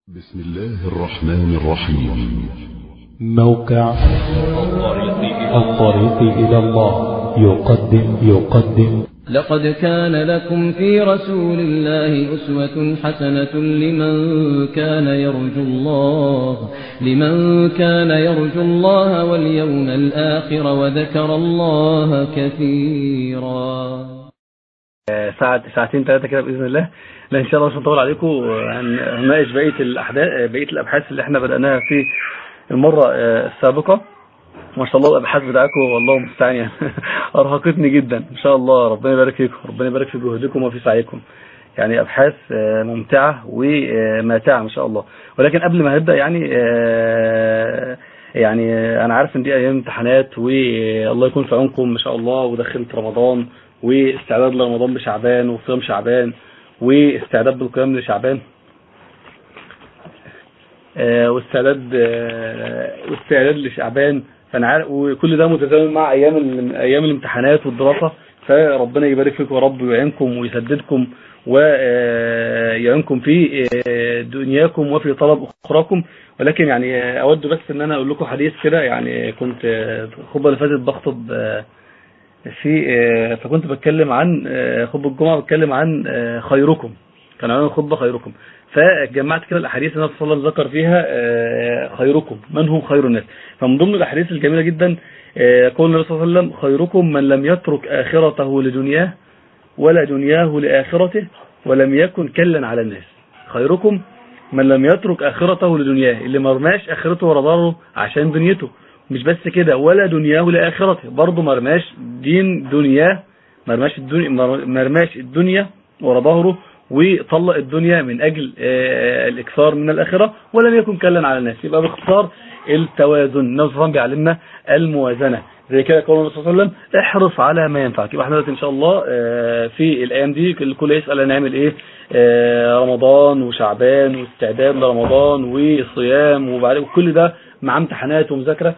بسم الله الرحمن الرحيم موقع الطريق إلى الله يقدم يقدم لقد كان لكم في رسول الله أسوة حسنة لمن كان يرجو الله لمن كان يرجو الله واليوم الآخر وذكر الله كثيرا ساعة ساعتين ثلاثة كده بإذن الله لا إن شاء الله مش هنطول عليكم هنناقش بقية الأحداث بقية الأبحاث اللي احنا بدأناها في المرة السابقة ما شاء الله الأبحاث بتاعكم والله المستعان يعني أرهقتني جدا إن شاء الله ربنا يبارك فيكم ربنا يبارك في جهدكم وفي سعيكم يعني أبحاث ممتعة وماتعة ما شاء الله ولكن قبل ما نبدأ يعني يعني أنا عارف إن دي أيام امتحانات والله يكون في عونكم ما شاء الله ودخلت رمضان واستعداد لرمضان بشعبان وصيام شعبان واستعداد بالقيام لشعبان آه واستعداد آه واستعداد لشعبان فانا عارف وكل ده متزامن مع ايام ايام الامتحانات والدراسه فربنا يبارك فيكم يا رب ويعينكم ويسددكم ويعينكم في دنياكم وفي طلب اخراكم ولكن يعني اود بس ان انا اقول لكم حديث كده يعني كنت الخطبه اللي فاتت بخطب في فكنت بتكلم عن خطبه الجمعه بتكلم عن خيركم كان عنوان الخطبه خيركم فجمعت كده الاحاديث اللي النبي صلى الله عليه وسلم ذكر فيها خيركم من هم خير الناس فمن ضمن الاحاديث الجميله جدا قول النبي صلى الله عليه وسلم خيركم من لم يترك اخرته لدنياه ولا دنياه لاخرته ولم يكن كلا على الناس خيركم من لم يترك اخرته لدنياه اللي ما رماش اخرته ورا ظهره عشان دنيته مش بس كده ولا دنياه لآخرته برضه مرماش دين دنياه مرماش الدنيا مرماش الدنيا ورا ظهره وطلق الدنيا من أجل الإكثار من الآخرة ولم يكن كلا على الناس يبقى باختصار التوازن النبي صلى الله عليه وسلم بيعلمنا الموازنة زي كده قول النبي صلى الله عليه وسلم احرص على ما ينفعك يبقى احنا دلوقتي ان شاء الله في الايام دي الكل يسال هنعمل ايه رمضان وشعبان واستعداد لرمضان وصيام وبعد كل ده مع امتحانات ومذاكرة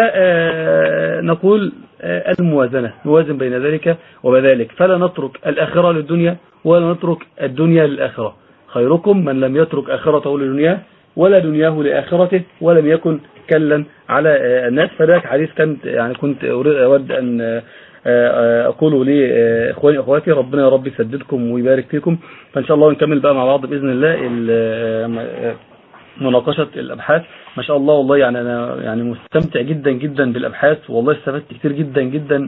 فنقول الموازنة نوازن بين ذلك وبذلك فلا نترك الآخرة للدنيا ولا نترك الدنيا للآخرة خيركم من لم يترك آخرته للدنيا ولا دنياه لآخرته ولم يكن كلا على الناس فذلك حديث كنت يعني كنت أود أن أقوله لإخواني أخواتي ربنا يا رب يسددكم ويبارك فيكم فإن شاء الله نكمل بقى مع بعض بإذن الله مناقشة الأبحاث ما شاء الله والله يعني أنا يعني مستمتع جدا جدا بالأبحاث والله استفدت كتير جدا جدا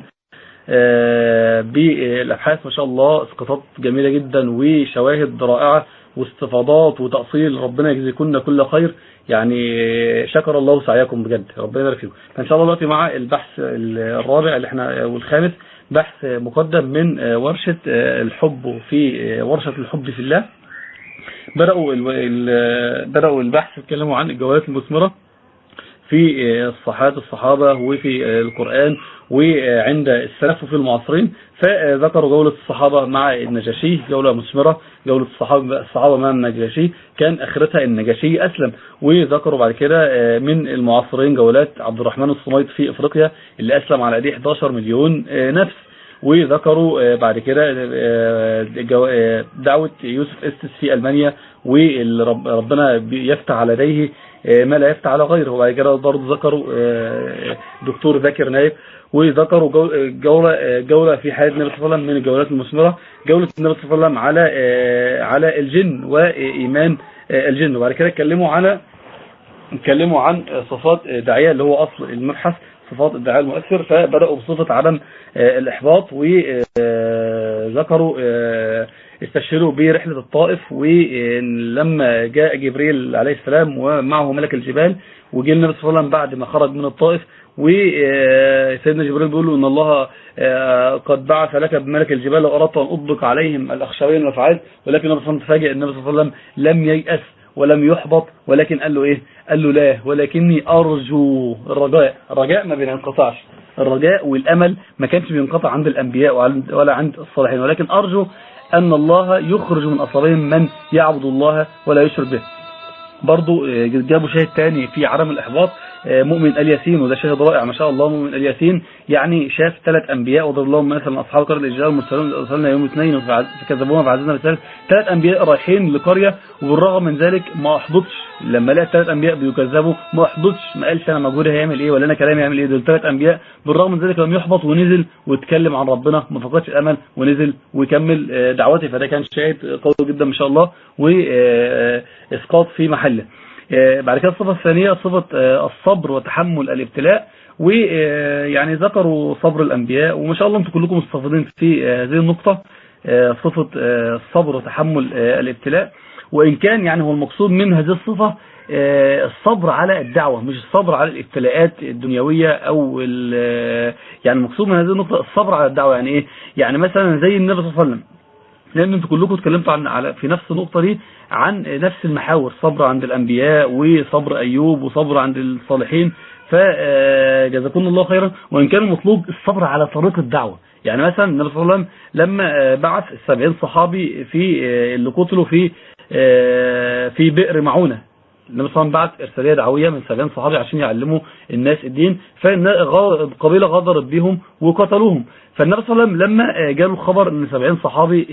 بالأبحاث ما شاء الله اسقاطات جميلة جدا وشواهد رائعة واستفاضات وتأصيل ربنا يجزيكم كل خير يعني شكر الله سعيكم بجد ربنا يبارك فيكم فإن شاء الله دلوقتي مع البحث الرابع اللي احنا والخامس بحث مقدم من ورشة الحب في ورشة الحب في الله بدأوا بدأوا البحث يتكلموا عن الجوالات المثمرة في الصحات الصحابة وفي القرآن وعند السلف في المعاصرين فذكروا جولة الصحابة مع النجاشي جولة مثمرة جولة الصحابة الصحابة مع النجاشي كان آخرتها النجاشي أسلم وذكروا بعد كده من المعاصرين جولات عبد الرحمن الصميد في إفريقيا اللي أسلم على أيديه 11 مليون نفس وذكروا بعد كده دعوة يوسف استس في ألمانيا وربنا يفتح على يديه ما لا يفتح على غيره وبعد كده برضه ذكروا دكتور ذاكر نايف وذكروا جولة جولة في حياة النبي صلى الله عليه وسلم من الجولات المثمرة جولة النبي صلى الله عليه وسلم على على الجن وإيمان الجن وبعد كده اتكلموا على اتكلموا عن صفات داعية اللي هو أصل المبحث صفات الدعاء المؤثر فبدأوا بصفة عدم الإحباط وذكروا استشهدوا برحلة الطائف ولما جاء جبريل عليه السلام ومعه ملك الجبال وجي النبي صلى الله عليه وسلم بعد ما خرج من الطائف وسيدنا جبريل بيقول له ان الله قد بعث لك بملك الجبال واردت ان اطبق عليهم الاخشبين والافعال ولكن النبي صلى الله عليه وسلم تفاجئ النبي صلى الله عليه وسلم لم ييأس ولم يحبط ولكن قال له ايه قال له لا ولكني ارجو الرجاء الرجاء ما بينقطعش الرجاء والامل ما كانش بينقطع عند الانبياء ولا عند الصالحين ولكن ارجو ان الله يخرج من اصابهم من يعبد الله ولا يشرك به برضو جابوا شاهد تاني في عدم الاحباط مؤمن الياسين وده شاهد رائع ما شاء الله مؤمن الياسين يعني شاف ثلاث انبياء وضرب لهم مثلا اصحاب قريه الرجال المرسلون ارسلنا يوم اثنين فكذبوها فعززنا بالثالث ثلاث انبياء رايحين لقريه وبالرغم من ذلك ما احبطش لما لقى ثلاث انبياء بيكذبوا ما احبطش ما قالش انا مجهودي هيعمل ايه ولا انا كلامي هيعمل ايه دول ثلاث انبياء بالرغم من ذلك لم يحبط ونزل واتكلم عن ربنا ما فقدش الامل ونزل ويكمل دعوته فده كان شاهد قوي جدا ما شاء الله واسقاط في محله بعد كده الصفة الثانية صفة الصبر وتحمل الابتلاء ويعني ذكروا صبر الأنبياء وما شاء الله انتم كلكم مستفيدين في هذه النقطة صفة الصبر وتحمل الابتلاء وإن كان يعني هو المقصود من هذه الصفة الصبر على الدعوة مش الصبر على الابتلاءات الدنيوية أو يعني المقصود من هذه النقطة الصبر على الدعوة يعني إيه يعني مثلا زي النبي صلى الله عليه وسلم لأن انتوا كلكم اتكلمتوا عن على في نفس النقطة دي عن نفس المحاور صبر عند الأنبياء وصبر أيوب وصبر عند الصالحين فجزاكم الله خيرا وإن كان المطلوب الصبر على طريق الدعوة يعني مثلا النبي صلى الله عليه وسلم لما بعث السبعين صحابي في اللي قتلوا في في بئر معونة النبي صلى الله عليه وسلم بعت إرسالية دعوية من 70 صحابي عشان يعلموا الناس الدين فالقبيلة غدرت بهم وقتلوهم فالنبي صلى الله عليه وسلم لما جاله الخبر ان 70 صحابي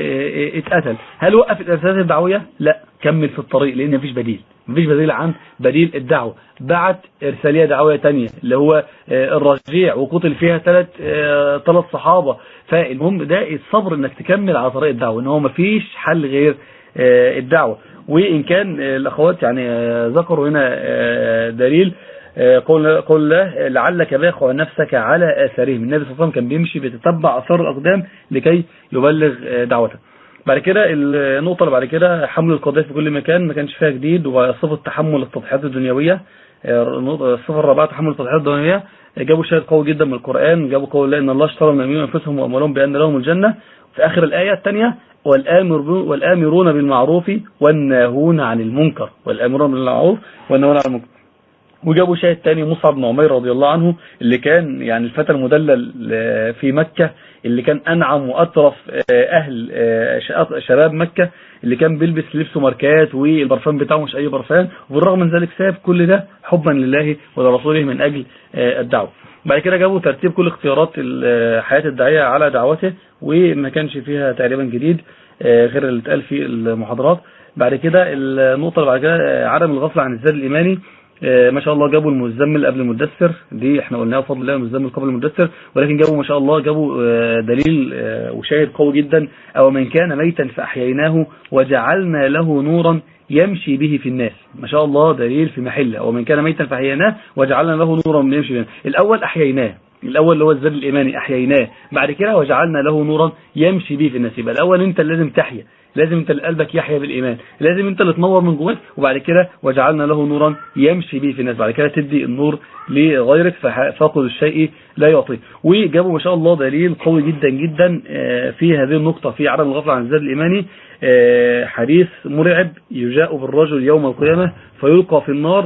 اتقتل هل وقف الإرسالات الدعوية لا كمل في الطريق لان مفيش بديل مفيش بديل عن بديل الدعوة بعت إرسالية دعوية تانية اللي هو الرجيع وقتل فيها ثلاث ثلاث صحابة فالمهم ده الصبر انك تكمل على طريق الدعوة ان هو مفيش حل غير الدعوة وإن كان الأخوات يعني ذكروا هنا دليل قول قول الله لعلك باخع نفسك على آثارهم النبي صلى الله عليه وسلم كان بيمشي بيتتبع أثار الأقدام لكي يبلغ دعوته بعد كده النقطة اللي بعد كده حمل القضية في كل مكان ما كانش فيها جديد وصفة تحمل التضحيات الدنيوية الصفة الرابعة تحمل التضحيات الدنيوية جابوا شاهد قوي جدا من القرآن جابوا قول الله إن الله اشترى من المؤمنين أنفسهم وأموالهم بأن لهم الجنة في آخر الآية الثانية والآمرون بالمعروف والناهون عن المنكر والآمرون بالمعروف والناهون عن المنكر وجابوا شاهد تاني مصعب بن عمير رضي الله عنه اللي كان يعني الفتى المدلل في مكة اللي كان أنعم وأطرف أهل شباب مكة اللي كان بيلبس لبسه ماركات والبرفان بتاعه مش أي برفان وبالرغم من ذلك ساب كل ده حبا لله ولرسوله من أجل الدعوة بعد كده جابوا ترتيب كل اختيارات حياة الداعية على دعوته وما كانش فيها تقريبا جديد غير اللي اتقال في المحاضرات بعد كده النقطة اللي بعد كده عدم الغفلة عن الزاد الإيماني ما شاء الله جابوا المزمل قبل المدثر دي احنا قلناها بفضل الله المزمل قبل المدثر ولكن جابوا ما شاء الله جابوا دليل وشاهد قوي جدا او من كان ميتا فاحييناه وجعلنا له نورا يمشي به في الناس ما شاء الله دليل في محله او من كان ميتا فاحييناه وجعلنا له نورا يمشي به الاول احييناه الاول اللي هو الزاد الايماني احييناه بعد كده وجعلنا له نورا يمشي به في الناس يبقى الاول انت لازم تحيا لازم انت اللي قلبك يحيا بالإيمان لازم انت اللي تنور من جواك وبعد كده وجعلنا له نورا يمشي به في الناس بعد كده تدي النور لغيرك فاقد الشيء لا يعطيه وجابوا ما شاء الله دليل قوي جدا جدا في هذه النقطة في عدم الغفلة عن الزاد الإيماني حديث مرعب يجاء بالرجل يوم القيامة فيلقى في النار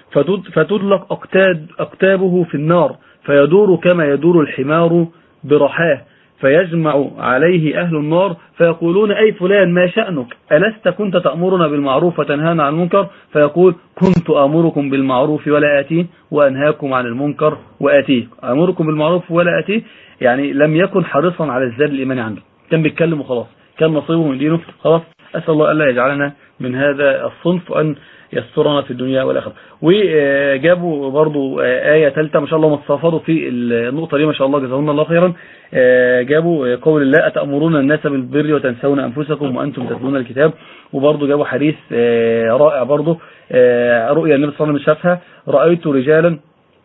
فتدلق أقتاد أقتابه في النار فيدور كما يدور الحمار برحاه فيجمع عليه أهل النار فيقولون أي فلان ما شأنك ألست كنت تأمرنا بالمعروف وتنهانا عن المنكر فيقول كنت أمركم بالمعروف ولا آتيه وأنهاكم عن المنكر وآتيه أمركم بالمعروف ولا آتيه يعني لم يكن حريصا على الزاد الإيماني عنده كان بيتكلم وخلاص كان نصيبه من دينه خلاص أسأل الله ألا يجعلنا من هذا الصنف وأن يسترنا في الدنيا والآخرة وجابوا برضو آية ثالثة ما شاء الله متصافروا في النقطة دي ما شاء الله جزاهم الله خيرا جابوا قول الله أتأمرون الناس بالبر وتنسون أنفسكم وأنتم تتلون الكتاب وبرضو جابوا حديث رائع برضو رؤيا النبي صلى الله عليه وسلم شافها رأيت رجالا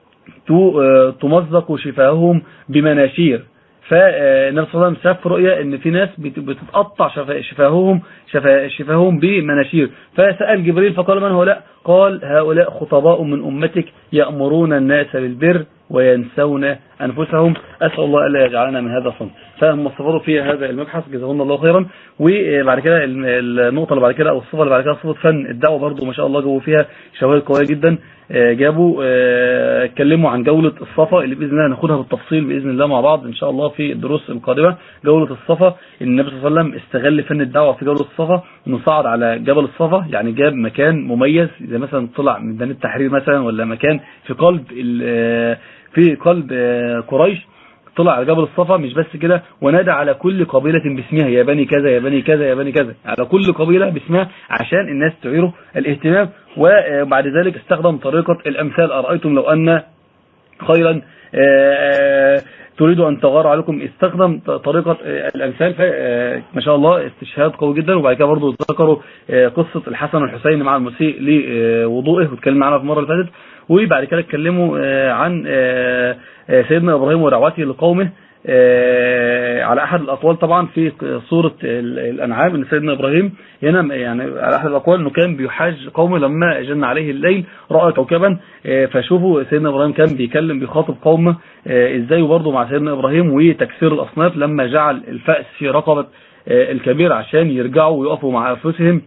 تمزق شفاههم بمناشير فالنبي صلى الله عليه وسلم شاف رؤيا ان في ناس بتتقطع شفاههم شفاههم بمناشير فسأل جبريل فقال من هؤلاء قال هؤلاء خطباء من أمتك يأمرون الناس بالبر وينسون أنفسهم أسأل الله ألا يجعلنا من هذا الصنف فهم استفادوا في هذا المبحث جزاهم الله خيرا وبعد كده النقطة اللي بعد كده أو الصفة اللي بعد كده صفة فن الدعوة برضو ما شاء الله جابوا فيها شواهد قوية جدا جابوا اتكلموا عن جولة الصفا اللي بإذن الله هناخدها بالتفصيل بإذن الله مع بعض إن شاء الله في الدروس القادمة جولة الصفا النبي صلى الله عليه وسلم استغل فن الدعوة في جولة الصفا إنه صعد على جبل الصفا يعني جاب مكان مميز زي مثلا طلع من ميدان التحرير مثلا ولا مكان في قلب في قلب قريش طلع على جبل الصفا مش بس كده ونادى على كل قبيلة باسمها يا بني كذا يا بني كذا يا بني كذا على كل قبيلة باسمها عشان الناس تعيره الاهتمام وبعد ذلك استخدم طريقة الأمثال أرأيتم لو أن خيرا تريد أن تغار عليكم استخدم طريقة الأمثال ما شاء الله استشهاد قوي جدا وبعد كده برضه ذكروا قصة الحسن والحسين مع المسيء لوضوئه واتكلم معنا في المرة اللي فاتت وبعد كده اتكلموا عن سيدنا إبراهيم ودعوته لقومه على أحد الأقوال طبعا في سورة الأنعام أن سيدنا إبراهيم هنا يعني على أحد الأقوال أنه كان بيحاج قومه لما جن عليه الليل رأى كوكبا فشوفوا سيدنا إبراهيم كان بيكلم بيخاطب قومه إزاي برضه مع سيدنا إبراهيم وتكسير الأصناف لما جعل الفأس في رقبة الكبير عشان يرجعوا ويقفوا مع أنفسهم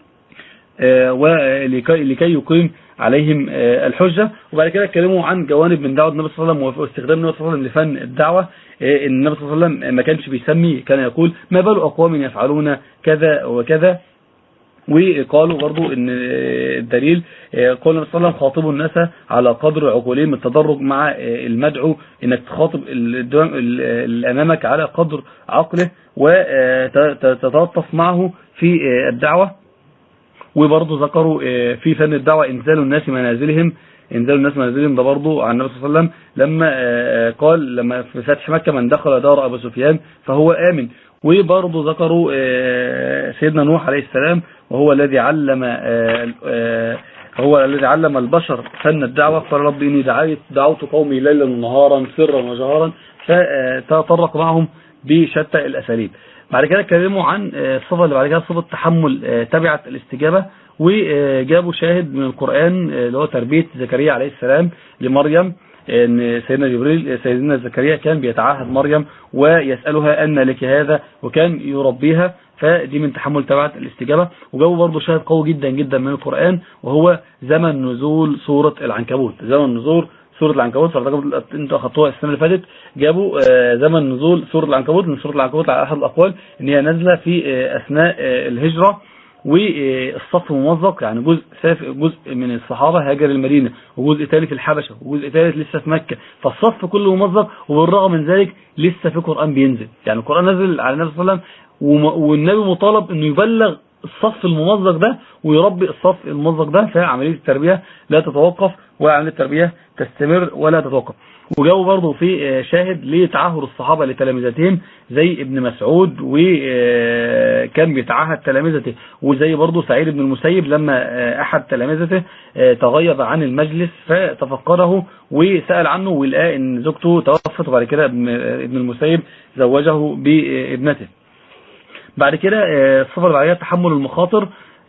ولكي يقيم عليهم الحجة وبعد كده اتكلموا عن جوانب من دعوة النبي صلى الله عليه وسلم واستخدام النبي صلى الله عليه وسلم لفن الدعوة النبي صلى الله عليه وسلم ما كانش بيسمي كان يقول ما بال أقوام يفعلون كذا وكذا وقالوا برضو ان الدليل قول النبي صلى الله عليه وسلم خاطبوا الناس على قدر عقولهم التدرج مع المدعو انك تخاطب اللي امامك على قدر عقله وتتلطف معه في الدعوة وبرضه ذكروا في فن الدعوة انزال الناس منازلهم انزال الناس منازلهم ده برضه عن النبي صلى الله عليه وسلم لما قال لما في فتح مكة من دخل دار أبو سفيان فهو آمن وبرضه ذكروا سيدنا نوح عليه السلام وهو الذي علم هو الذي علم البشر فن الدعوة قال ربي إني دعيت دعوت قومي ليلا ونهارا سرا وجهارا فتطرق معهم بشتى الأساليب بعد كده اتكلموا عن الصفة اللي بعد كده صفة تحمل تبعة الاستجابة وجابوا شاهد من القرآن اللي هو تربية زكريا عليه السلام لمريم ان سيدنا جبريل سيدنا زكريا كان بيتعاهد مريم ويسألها أن لك هذا وكان يربيها فدي من تحمل تبعة الاستجابة وجابوا برضه شاهد قوي جدا جدا من القرآن وهو زمن نزول سورة العنكبوت زمن نزول سورة العنكبوت فاعتقد انتوا اخذتوها السنة اللي فاتت جابوا زمن نزول سورة العنكبوت من سورة العنكبوت على احد الاقوال ان هي نازلة في اثناء الهجرة والصف ممزق يعني جزء جزء من الصحابة هاجر المدينة وجزء ثالث في الحبشة وجزء ثالث لسه في مكة فالصف كله ممزق وبالرغم من ذلك لسه في قرآن بينزل يعني القرآن نزل على النبي صلى الله عليه وسلم والنبي مطالب انه يبلغ الصف الممزق ده ويربي الصف الممزق ده فعملية التربية لا تتوقف وعملية التربية تستمر ولا تتوقف وجاوا برضه في شاهد لتعهد الصحابة لتلامذتهم زي ابن مسعود وكان بيتعهد تلامذته وزي برضه سعيد بن المسيب لما أحد تلامذته تغيب عن المجلس فتفقده وسأل عنه ولقى ان زوجته توفت وبعد كده ابن المسيب زوجه بابنته بعد كده الصفة اللي بعدها تحمل المخاطر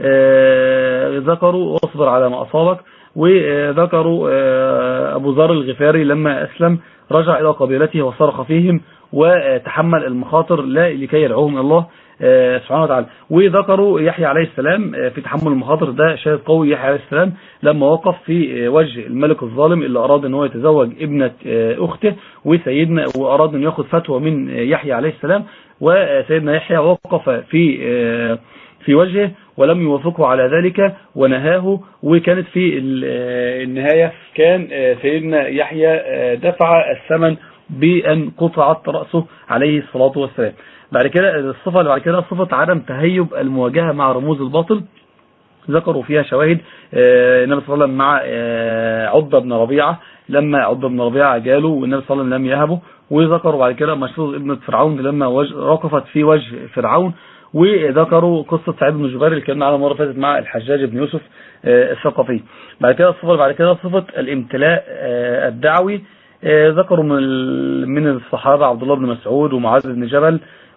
ذكروا واصبر على ما أصابك وذكروا أبو ذر الغفاري لما أسلم رجع إلى قبيلته وصرخ فيهم وتحمل المخاطر لا لكي يدعوهم الله سبحانه وتعالى وذكروا يحيى عليه السلام في تحمل المخاطر ده شاهد قوي يحيى عليه السلام لما وقف في وجه الملك الظالم اللي أراد ان هو يتزوج ابنة أخته وسيدنا وأراد ان ياخد فتوى من يحيى عليه السلام وسيدنا يحيى وقف في في وجهه ولم يوافقه على ذلك ونهاه وكانت في النهاية كان سيدنا يحيى دفع الثمن بأن قطعت رأسه عليه الصلاة والسلام بعد كده الصفة اللي بعد كده صفة عدم تهيب المواجهة مع رموز الباطل ذكروا فيها شواهد النبي صلى الله عليه وسلم مع عضة بن ربيعة لما عضة بن ربيعة جاله والنبي صلى الله عليه وسلم لم يهبه وذكروا بعد كده مشهور ابنة فرعون لما رقفت في وجه فرعون وذكروا قصة سعيد بن جبير اللي كنا على مرة فاتت مع الحجاج بن يوسف الثقفي بعد كده الصفة بعد كده صفة الامتلاء الدعوي ذكروا من الصحابة عبد الله بن مسعود ومعاذ بن جبل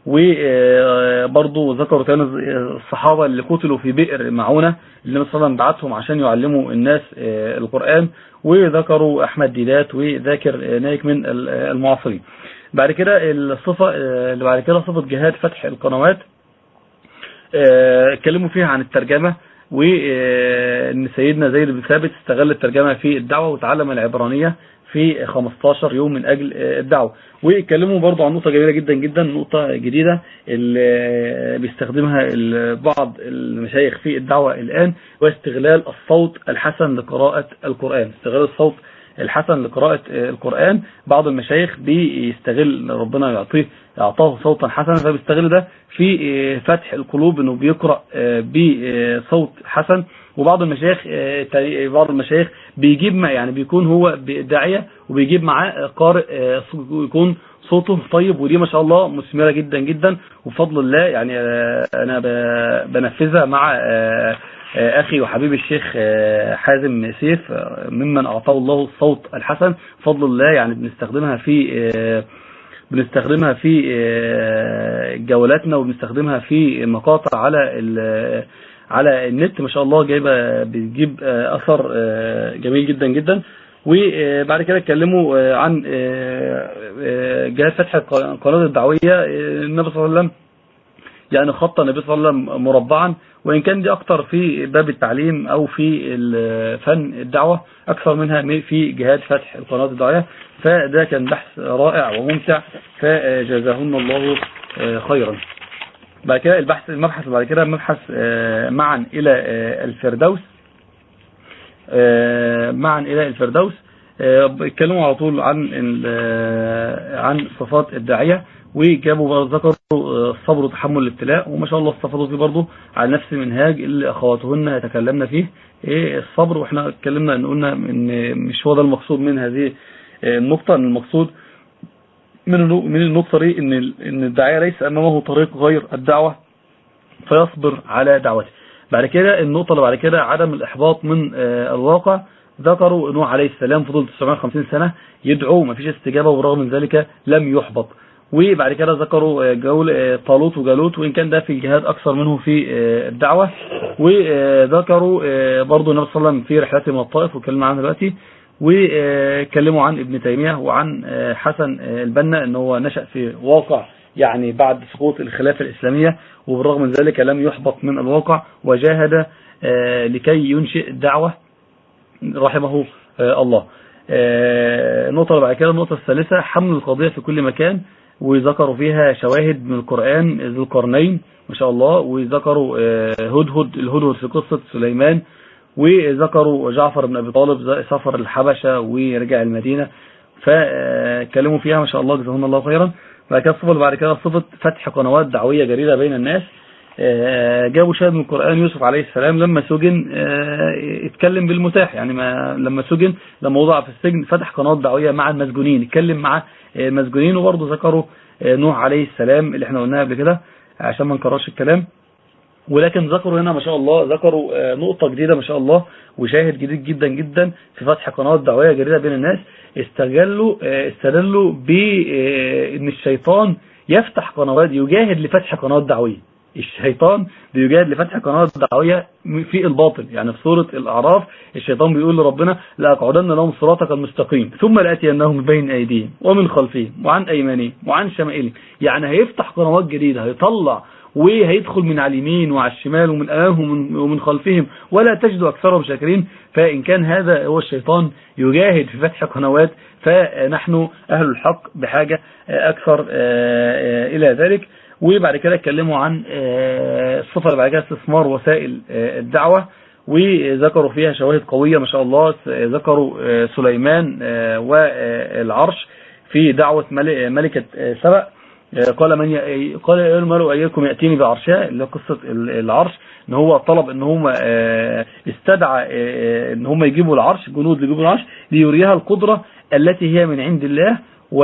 وبرضه ذكروا تاني الصحابة اللي قتلوا في بئر معونة اللي النبي صلى الله عليه وسلم بعتهم عشان يعلموا الناس القرآن وذكروا أحمد ديدات وذاكر نايك من المعاصرين بعد كده الصفة اللي بعد كده صفة جهاد فتح القنوات آه، اتكلموا فيها عن الترجمة وان سيدنا زيد بن ثابت استغل الترجمة في الدعوة وتعلم العبرانية في 15 يوم من اجل آه، الدعوة واتكلموا برضو عن نقطة جميلة جدا جدا نقطة جديدة اللي بيستخدمها ال- بعض المشايخ في الدعوة الآن واستغلال الصوت الحسن لقراءة القرآن استغلال الصوت الحسن لقراءة آه، القرآن بعض المشايخ بيستغل ربنا يعطيه أعطاه صوتا حسنا فبيستغل ده في آه، فتح القلوب انه بيقرأ آه، بصوت حسن وبعض المشايخ آه، تا- بعض المشايخ بيجيب مع يعني بيكون هو داعية وبيجيب معاه قارئ آه، صو- يكون صوته طيب ودي ما شاء الله مثمرة جدا جدا وبفضل الله يعني آه، انا ب- بنفذها مع آه، آه، اخي وحبيبي الشيخ آه، حازم سيف آه، ممن اعطاه الله الصوت الحسن بفضل الله يعني بنستخدمها في آه، بنستخدمها في آه، جولاتنا وبنستخدمها في مقاطع على ال- على النت ما شاء الله جايبه بتجيب آه، اثر آه، جميل جدا جدا وبعد كده اتكلموا آه، عن آه، آه، جهاز فتح القناه الدعويه آه، النبي صلى الله عليه وسلم يعني خط النبي صلى الله عليه وسلم مربعا وإن كان دي أكتر في باب التعليم أو في ال- فن الدعوة أكثر منها في جهاد فتح القناة الدعوية فده كان بحث رائع وممتع فجزاهن الله آه، خيرا بعد كده البحث المبحث اللي بعد كده مبحث آه، معا إلى آه، الفردوس آه، معا إلى الفردوس آه، اتكلموا على طول عن ال- آه، عن صفات الداعية وجابوا برضه ذكروا آه، الصبر وتحمل الابتلاء وما شاء الله استفادوا فيه برضه على نفس المنهاج اللي اخواتهن يتكلمنا فيه ايه الصبر واحنا اتكلمنا ان قلنا ان مش هو ده المقصود من هذه آه، النقطة ان المقصود من النو- من النقطة دي ان ال- ان الداعية ليس امامه طريق غير الدعوة فيصبر على دعوته بعد كده النقطة اللي بعد كده عدم الإحباط من آه، الواقع ذكروا نوح عليه السلام فضل 950 سنة يدعو ما فيش استجابة ورغم من ذلك لم يحبط وبعد كده ذكروا آه، جول آه، طالوت وجالوت وإن كان ده في الجهاد أكثر منه في آه، الدعوة وذكروا آه، برضو النبي صلى الله عليه وسلم في رحلته من الطائف وكلمنا عنها دلوقتي وكلموا عن ابن تيمية وعن آه، حسن آه، البنا ان هو نشأ في واقع يعني بعد سقوط الخلافة الإسلامية وبالرغم من ذلك لم يحبط من الواقع وجاهد آه، لكي ينشئ الدعوة رحمه آه، الله آه، النقطة اللي بعد كده النقطة الثالثة حمل القضية في كل مكان وذكروا فيها شواهد من القرآن ذو القرنين ما شاء الله وذكروا آه، هدهد الهدهد في قصة سليمان وذكروا جعفر بن أبي طالب سفر الحبشة ورجع المدينة فكلموا فيها ما شاء الله جزاهم الله خيرا بعد كده الصفة اللي بعد كده صفة فتح قنوات دعوية جديدة بين الناس آه، جابوا شاهد من القرآن يوسف عليه السلام لما سجن آه، اتكلم بالمتاح يعني ما لما سجن لما وضع في السجن فتح قنوات دعوية مع المسجونين اتكلم مع آه، المسجونين وبرضه ذكروا آه، نوح عليه السلام اللي احنا قلناها قبل كده عشان ما نكررش الكلام ولكن ذكروا هنا ما شاء الله ذكروا آه، نقطة جديدة ما شاء الله وشاهد جديد جدا جدا في فتح قنوات دعوية جديدة بين الناس استغلوا آه، استدلوا بأن الشيطان يفتح قنوات يجاهد لفتح قنوات دعوية الشيطان بيجاهد لفتح قنوات دعوية في الباطل يعني في سورة الأعراف الشيطان بيقول لربنا لأقعدن لهم صراطك المستقيم ثم لأتينهم من بين أيديهم ومن خلفهم وعن أيمانهم وعن شمائلهم يعني هيفتح قنوات جديدة هيطلع وهيدخل من على اليمين وعلى الشمال ومن أمامهم ومن- ومن خلفهم ولا تجد أكثرهم شاكرين فإن كان هذا هو الشيطان يجاهد في فتح قنوات فنحن أهل الحق بحاجة أكثر آه، آه، إلى ذلك وبعد كده اتكلموا عن آه، الصفة اللي بعد كده استثمار وسائل آه، الدعوة وذكروا فيها شواهد قوية ما شاء الله ذكروا آه، سليمان آه، والعرش في دعوة مل- ملكة آه، سبأ آه، قال من ي... قال يا الملو ايكم ياتيني بعرشها اللي هي قصه ال- العرش ان هو طلب ان هم آه، استدعى آه، ان هم يجيبوا العرش جنود يجيبوا العرش ليريها القدره التي هي من عند الله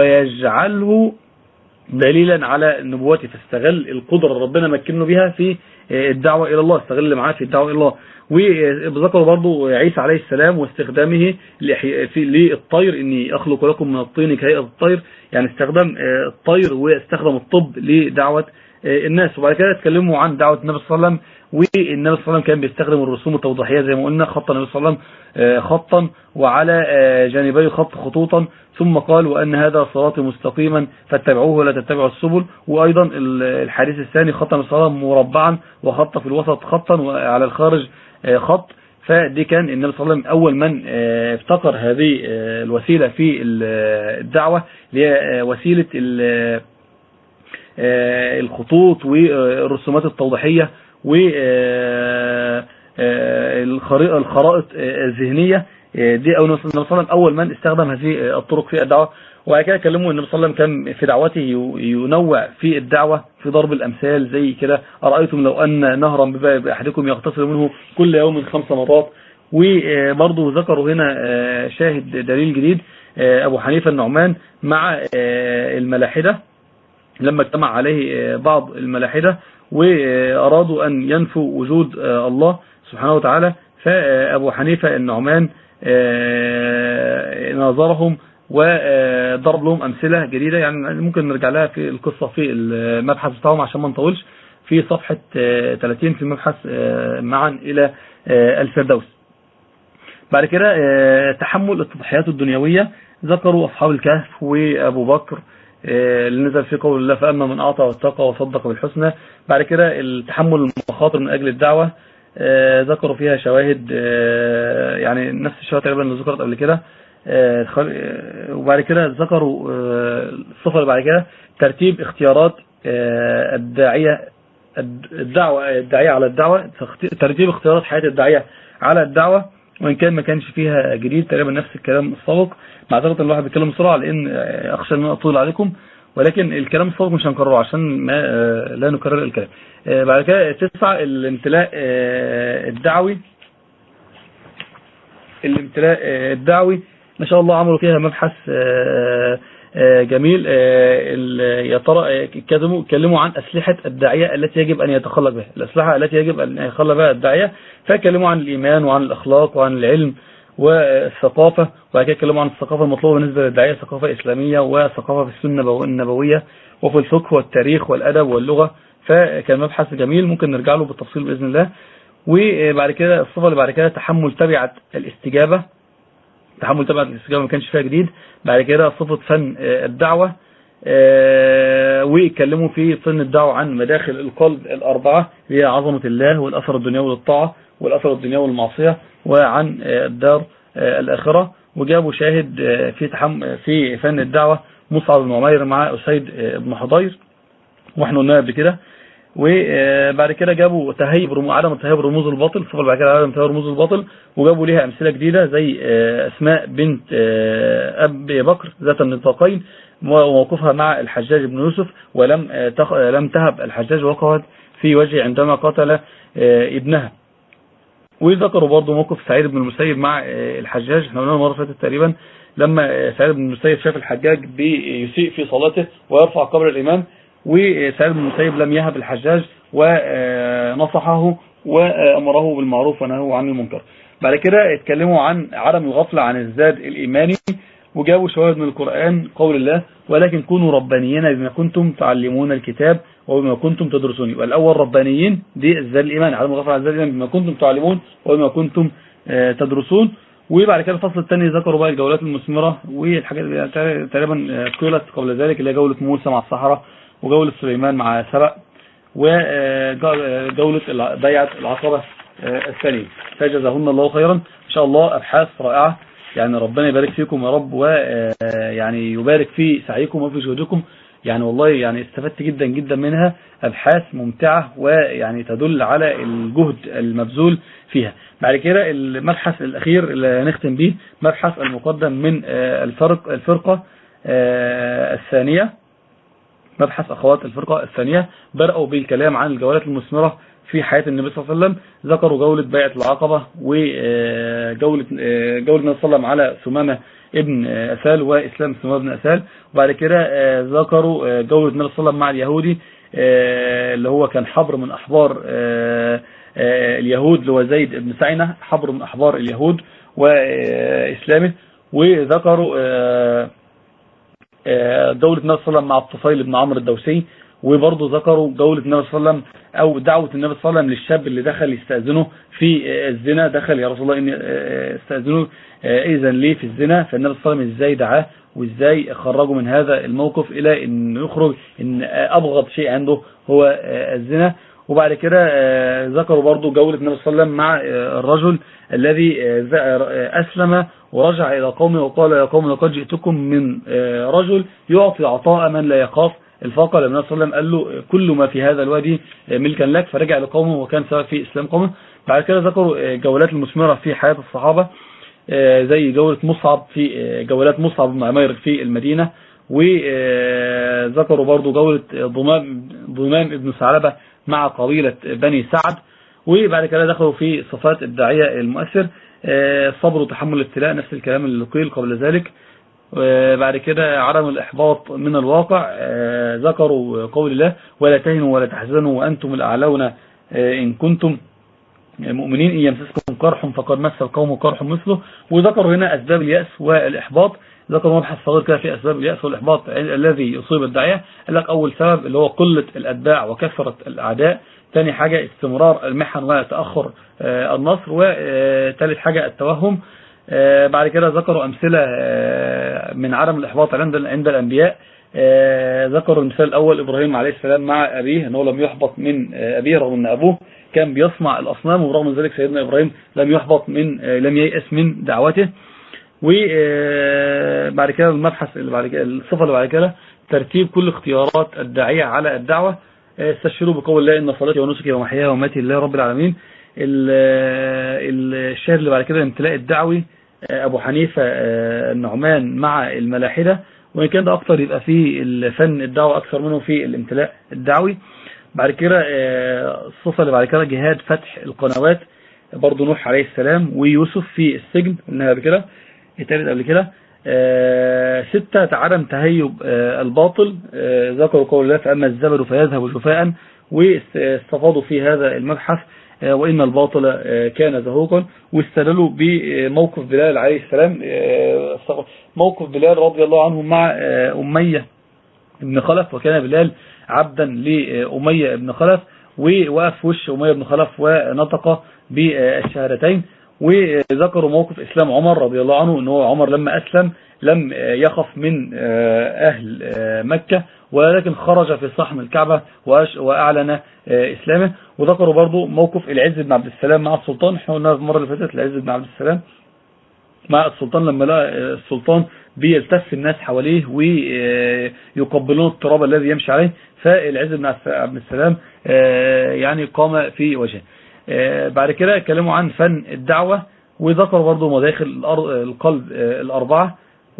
ويجعله دليلا على نبوته فاستغل القدرة اللي ربنا مكنه بها في الدعوة إلى الله استغل معاه في الدعوة إلى الله وذكروا برضو عيسى عليه السلام واستخدامه لإحياء- في- للطير إني أخلق لكم من الطين كهيئة الطير يعني استخدام آه، الطير واستخدم الطب لدعوة آه، الناس وبعد كده اتكلموا عن دعوة النبي صلى الله عليه وسلم والنبي صلى الله عليه وسلم كان بيستخدم الرسوم التوضيحية زي ما قلنا خط النبي صلى الله عليه وسلم خطا وعلى جانبي خط خطوطا ثم قال وأن هذا صراطي مستقيما فاتبعوه ولا تتبعوا السبل وأيضا الحديث الثاني خط النبي صلى الله عليه وسلم مربعا وخط في الوسط خطا وعلى الخارج خط فدي كان النبي صلى الله عليه وسلم أول من افتقر هذه الوسيلة في الدعوة اللي وسيلة الخطوط والرسومات التوضيحية والخرائط الذهنية دي أو النبي صلى الله عليه وسلم أول من استخدم هذه الطرق في الدعوة وبعد كده كلموا النبي صلى الله عليه وسلم كان في دعوته ينوع في الدعوة في ضرب الأمثال زي كده أرأيتم لو أن نهرا بباب أحدكم يغتسل منه كل يوم خمس مرات وبرضه ذكروا هنا شاهد دليل جديد أبو حنيفة النعمان مع الملاحدة لما اجتمع عليه بعض الملاحدة وأرادوا أن ينفوا وجود الله سبحانه وتعالى فأبو حنيفة النعمان ناظرهم وضرب لهم أمثلة جديدة يعني ممكن نرجع لها في القصة في المبحث بتاعهم عشان ما نطولش في صفحة 30 في المبحث معا إلى الفردوس بعد كده تحمل التضحيات الدنيوية ذكروا أصحاب الكهف وأبو بكر اللي نزل في قول الله فأما من أعطى واتقى وصدق بالحسنى بعد كده التحمل المخاطر من أجل الدعوة ذكروا فيها شواهد يعني نفس الشواهد تقريبا اللي ذكرت قبل كده وبعد كده ذكروا الصفة اللي بعد كده ترتيب اختيارات الداعية الدعوة الداعية على الدعوة ترتيب اختيارات حياة الداعية على الدعوة وإن كان ما كانش فيها جديد تقريبا نفس الكلام السابق معذرة الواحد بيتكلم بسرعة لأن أخشى أن أطول عليكم ولكن الكلام السابق مش هنكرره عشان ما لا نكرر الكلام بعد كده تسعة الامتلاء الدعوي الامتلاء الدعوي ما شاء الله عملوا فيها مبحث جميل يا ترى كلموا كلموا عن أسلحة الداعية التي يجب أن يتخلق بها الأسلحة التي يجب أن يتخلق بها الداعية فكلموا عن الإيمان وعن الأخلاق وعن العلم والثقافة وبعد كده اتكلموا عن الثقافة المطلوبة بالنسبة للداعية ثقافة إسلامية وثقافة في السنة النبوية وفي الفقه والتاريخ والأدب واللغة فكان مبحث جميل ممكن نرجع له بالتفصيل بإذن الله وبعد كده الصفة اللي بعد كده تحمل تبعة الاستجابة تحمل تبعة الاستجابة ما كانش فيها جديد بعد كده صفة فن الدعوة ويتكلموا في فن الدعوة عن مداخل القلب الأربعة هي عظمة الله والأثر الدنيوي للطاعة والأثر الدنيوي للمعصية وعن الدار الآخرة وجابوا شاهد في تحم في فن الدعوة مصعب بن عمير مع أسيد بن حضير واحنا قلنا قبل كده وبعد كده جابوا تهيب رمو عدم تهيب رموز الباطل صفر بعد كده عدم تهيب رموز الباطل وجابوا ليها أمثلة جديدة زي أسماء بنت أبي بكر ذات النطاقين وموقفها مع الحجاج بن يوسف ولم تخ... لم تهب الحجاج وقعت في وجهه عندما قتل ابنها وذكروا برضه موقف سعيد بن المسيب مع الحجاج احنا قلنا المره فاتت تقريبا لما سعيد بن المسيب شاف الحجاج بيسيء في صلاته ويرفع قبر الإمام وسعيد بن المسيب لم يهب الحجاج ونصحه وأمره بالمعروف ونهاه عن المنكر بعد كده اتكلموا عن عدم الغفلة عن الزاد الإيماني وجابوا شواهد من القرآن قول الله ولكن كونوا ربانيين بما كنتم تعلمون الكتاب وبما كنتم تدرسون يبقى الأول ربانيين دي الزاد الإيمان عدم الغفلة عن الزاد الإيمان بما كنتم تعلمون وبما كنتم تدرسون وبعد كده الفصل الثاني ذكروا بقى الجولات المثمرة والحاجات تقريبا قيلت قبل ذلك اللي هي جولة موسى مع الصحراء وجولة سليمان مع سبأ وجولة بيعة العقبة الثانية فجزاهن الله خيرا إن شاء الله أبحاث رائعة يعني ربنا يبارك فيكم يا رب ويعني يبارك في سعيكم وفي جهدكم يعني والله يعني استفدت جدا جدا منها أبحاث ممتعة ويعني تدل على الجهد المبذول فيها بعد كده المبحث الأخير اللي هنختم به مبحث المقدم من الفرق الفرقة الثانية مبحث أخوات الفرقة الثانية بدأوا بالكلام عن الجولات المثمرة في حياة النبي صلى الله عليه وسلم ذكروا جولة بيعة العقبة وجولة جولة النبي صلى الله عليه وسلم على ثمامة ابن أسال وإسلام ثمامة ابن أسال وبعد كده ذكروا جولة النبي صلى الله عليه وسلم مع اليهودي اللي هو كان حبر من أحبار اليهود اللي هو زيد بن سعينة حبر من أحبار اليهود وإسلامه وذكروا دولة النبي صلى الله عليه وسلم مع الطفيل بن عمرو الدوسي وبرضه ذكروا جولة النبي صلى الله عليه وسلم أو دعوة النبي صلى الله عليه وسلم للشاب اللي دخل يستأذنه في الزنا دخل يا رسول الله إني استأذنه إذن ليه في الزنا فالنبي صلى الله عليه وسلم إزاي دعاه وإزاي خرجوا من هذا الموقف إلى أن يخرج أن أبغض شيء عنده هو الزنا وبعد كده ذكروا برضو جولة النبي صلى الله عليه وسلم مع الرجل الذي أسلم ورجع إلى قومه وقال يا قوم لقد جئتكم من رجل يعطي عطاء من لا يخاف الفاقة لما صلى الله عليه وسلم قال له كل ما في هذا الوادي ملكا لك فرجع لقومه وكان سبب في إسلام قومه بعد كده ذكروا جولات المثمرة في حياة الصحابة زي جولة مصعب في جولات مصعب بن عمير في المدينة وذكروا برضو جولة ضمام, ضمام ابن ثعلبة مع قبيلة بني سعد وبعد كده دخلوا في صفات الداعية المؤثر الصبر وتحمل الابتلاء نفس الكلام اللي قيل قبل ذلك بعد كده عدم الإحباط من الواقع ذكروا قول الله ولا تهنوا ولا تحزنوا وأنتم الأعلون إن كنتم مؤمنين إن يمسسكم قرح فقد مس القوم قرح مثله وذكروا هنا أسباب اليأس والإحباط ذكروا مبحث صغير كده في أسباب اليأس والإحباط الذي يصيب الداعية قال لك أول سبب اللي هو قلة الأتباع وكثرة الأعداء ثاني حاجة استمرار المحن وتأخر النصر وثالث حاجة التوهم بعد كده ذكروا أمثلة من عدم الإحباط عند عند الأنبياء ذكروا المثال الأول إبراهيم عليه السلام مع أبيه أنه لم يحبط من أبيه رغم أن أبوه كان بيصنع الأصنام ورغم ذلك سيدنا إبراهيم لم يحبط من لم ييأس من دعوته وبعد كده المبحث اللي بعد كده الصفة اللي بعد كده ترتيب كل اختيارات الداعية على الدعوة استشهروا بقول الله إن صلاتي ونسكي ومحياي وماتي لله رب العالمين الشهر اللي بعد كده الامتلاء الدعوي أبو حنيفة النعمان مع الملاحدة وإن كان ده أكتر يبقى في الفن الدعوة أكثر منه في الامتلاء الدعوي بعد كده الصفة اللي بعد كده جهاد فتح القنوات برضو نوح عليه السلام ويوسف في السجن قلناها قبل كده اتقالت قبل كده ستة عدم تهيب الباطل ذكروا قول الله فأما الزبد فيذهب جفاء واستفاضوا في هذا المبحث وإن الباطل كان زهوقا واستدلوا بموقف بلال عليه السلام موقف بلال رضي الله عنه مع أمية ابن خلف وكان بلال عبدا لأمية ابن خلف ووقف وش أمية ابن خلف ونطق بالشهادتين وذكروا موقف إسلام عمر رضي الله عنه أنه عمر لما أسلم لم يخف من أهل مكة ولكن خرج في صحن الكعبة وأعلن إسلامه وذكروا برضو موقف العز بن عبد السلام مع السلطان احنا قلنا المرة اللي فاتت العز بن عبد السلام مع السلطان لما لقى السلطان بيلتف الناس حواليه ويقبلون التراب الذي يمشي عليه فالعز بن عبد السلام يعني قام في وجهه بعد كده اتكلموا عن فن الدعوة وذكروا برضو مداخل القلب الأربعة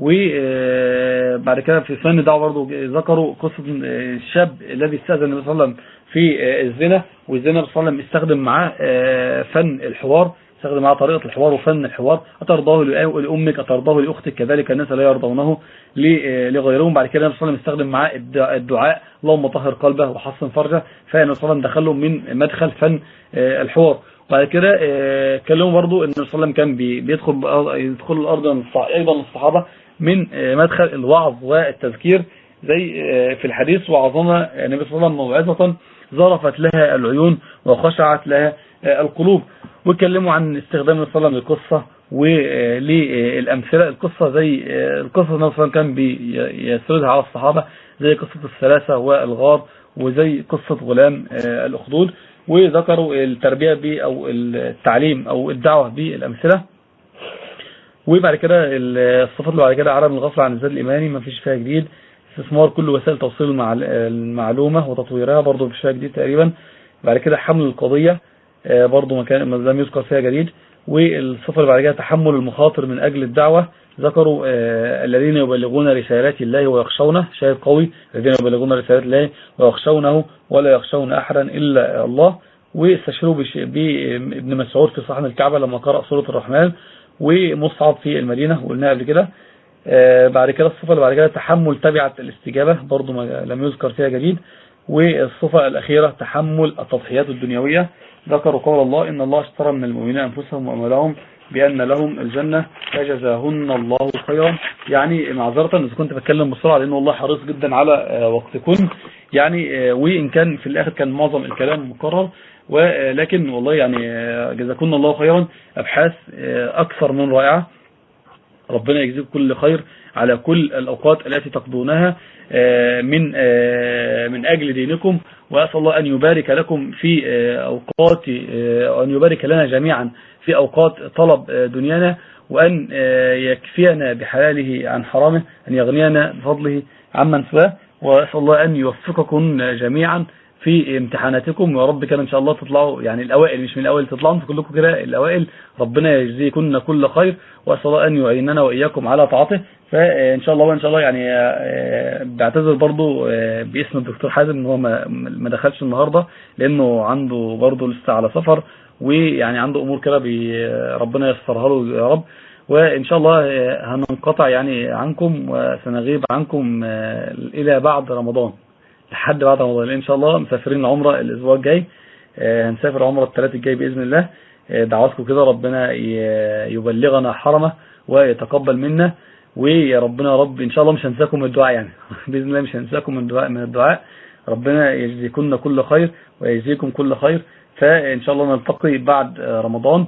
وبعد كده في فن الدعوة برضو ذكروا قصة الشاب الذي استأذن النبي صلى الله عليه وسلم في الزنا والزنا النبي صلى الله عليه وسلم استخدم معاه فن الحوار استخدم معاه طريقة الحوار وفن الحوار أترضاه لأمك أترضاه لأختك كذلك الناس لا يرضونه لغيرهم بعد كده النبي صلى الله عليه وسلم استخدم معاه الدعاء اللهم طهر قلبه وحسن فرجه فالنبي صلى الله عليه وسلم دخله من مدخل فن الحوار بعد كده كلموا برضو ان النبي صلى الله عليه وسلم كان بيدخل يدخل الارض ايضا الصحابه من مدخل الوعظ والتذكير زي في الحديث وعظنا النبي صلى الله عليه وسلم موعظه ظرفت لها العيون وخشعت لها القلوب واتكلموا عن استخدام النبي صلى الله عليه وسلم للقصه وللامثله القصه زي القصه النبي صلى الله عليه وسلم كان بيسردها على الصحابه زي قصه الثلاثه والغار وزي قصه غلام الاخدود وذكروا التربية ب أو التعليم أو الدعوة بالأمثلة وبعد كده الصفات اللي بعد كده عدم الغفلة عن الزاد الإيماني ما فيش فيها جديد استثمار كل وسائل توصيل المعلومة وتطويرها برضه مفيش فيها جديد تقريبا بعد كده حمل القضية برضه ما كان لم يذكر فيها جديد والصفة اللي بعد كده تحمل المخاطر من أجل الدعوة ذكروا الذين يبلغون رسالات الله ويخشونه شاهد قوي الذين يبلغون رسالات الله ويخشونه ولا يخشون أحدا إلا الله واستشهروا بابن مسعود في صحن الكعبة لما قرأ سورة الرحمن ومصعب في المدينة وقلناها قبل كده بعد كده الصفة اللي بعد كده تحمل تبعة الاستجابة برضو ما لم يذكر فيها جديد والصفة الأخيرة تحمل التضحيات الدنيوية ذكروا قول الله إن الله اشترى من المؤمنين أنفسهم وأموالهم بأن لهم الجنة فجزاهن الله خيرا يعني معذرة إذا كنت بتكلم بسرعة لأن والله حريص جدا على وقتكم يعني وإن كان في الآخر كان معظم الكلام مكرر ولكن والله يعني جزاكم الله خيرا أبحاث أكثر من رائعة ربنا يجزيكم كل خير على كل الأوقات التي تقضونها من من أجل دينكم وأسأل الله أن يبارك لكم في أوقات وأن يبارك لنا جميعا في أوقات طلب دنيانا وأن يكفينا بحلاله عن حرامه أن يغنينا بفضله عمن سواه وأسأل الله أن يوفقكم جميعا في امتحاناتكم ويا رب كده ان شاء الله تطلعوا يعني الاوائل مش من الاوائل تطلعوا انتوا كلكم كده الاوائل ربنا يجزيكم كل خير واسال الله ان يعيننا واياكم على طاعته فان شاء الله وان شاء الله يعني بعتذر برضو باسم الدكتور حازم ان هو ما دخلش النهارده لانه عنده برضو لسه على سفر ويعني عنده امور كده ربنا ييسرها له يا رب وإن شاء الله هننقطع يعني عنكم وسنغيب عنكم إلى بعد رمضان لحد بعد رمضان إن شاء الله مسافرين عمرة الأسبوع الجاي هنسافر عمرة الثلاث الجاي بإذن الله دعواتكم كده ربنا يبلغنا حرمه ويتقبل منا ويا ربنا يا رب إن شاء الله مش هنساكم من الدعاء يعني بإذن الله مش هنساكم من الدعاء من الدعاء ربنا يجزيكم كل خير ويجزيكم كل خير فإن شاء الله نلتقي بعد رمضان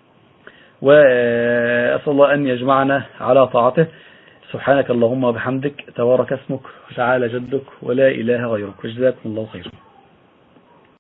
وأسأل الله أن يجمعنا على طاعته سبحانك اللهم وبحمدك تبارك اسمك وتعالى جدك ولا إله غيرك وجزاكم الله خيرا